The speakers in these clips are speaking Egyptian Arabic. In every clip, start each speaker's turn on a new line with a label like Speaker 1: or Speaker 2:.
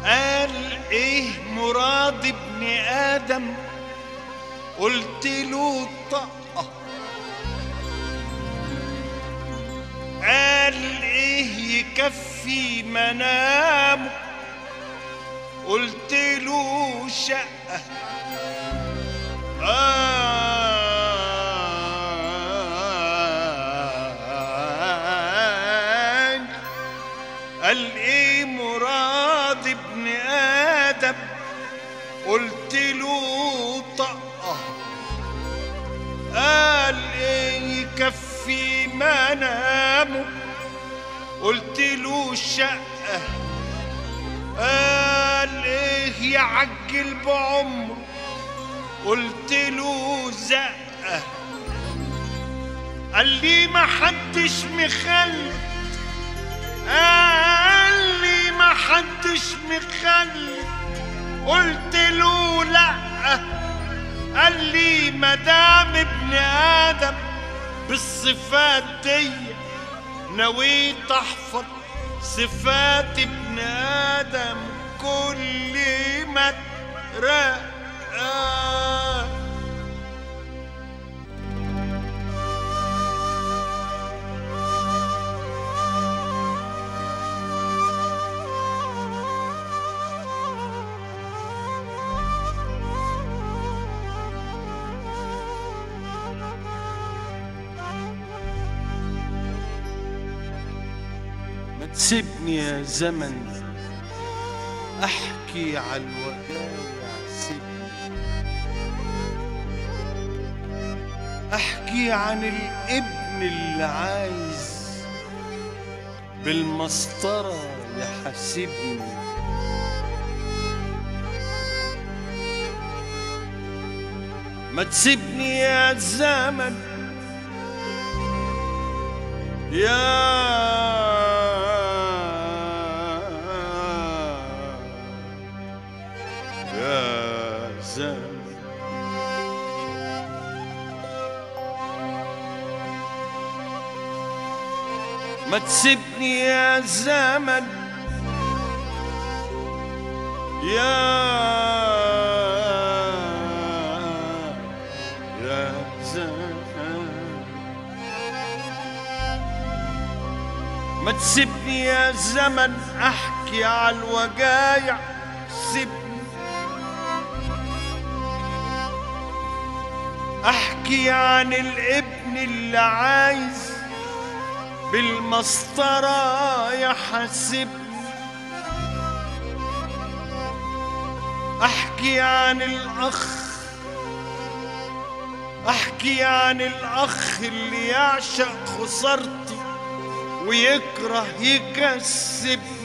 Speaker 1: قال ايه مراد ابن ادم قلت له طقه قال ايه يكفي منامه قلت له شقه قال قال ايه مراد ابن ادم قلت له طقه قال ايه يكفي منامه قلت له شقه قال ايه يعجل بعمره قلت له زقه قال لي ما حدش مخلف قال لي ما حدش مخلف قلت له لا قال لي مدام ابن ادم بالصفات دي نويت احفظ صفات ابن ادم كل ما ترقى ما تسيبني يا زمن احكي على الوجايع سيبني احكي عن الابن اللي عايز بالمسطرة يحاسبني ما تسيبني يا زمن يا يا زمن ما تسيبني يا زمن يا يا زمن ما تسيبني يا زمن احكي على الوجايع سيبني احكي عن الابن اللي عايز بالمسطرة يحاسبني احكي عن الاخ احكي عن الاخ اللي يعشق خسارتي ويكره يكسبني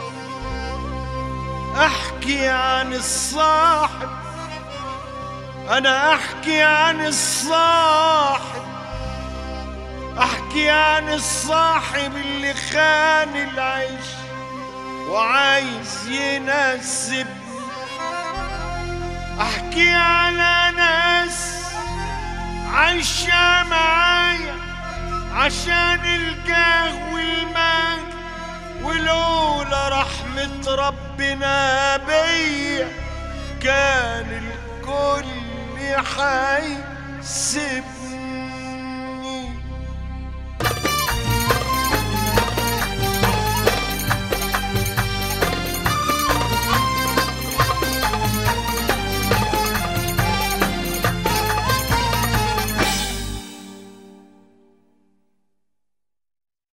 Speaker 1: احكي عن الصاحب انا احكي عن الصاحب احكي عن الصاحب اللي خان العيش وعايز ينسبني احكي على ناس عايشة معايا عشان الجاه والمال ولولا رحمة ربنا بيا كان الكل حيسيبني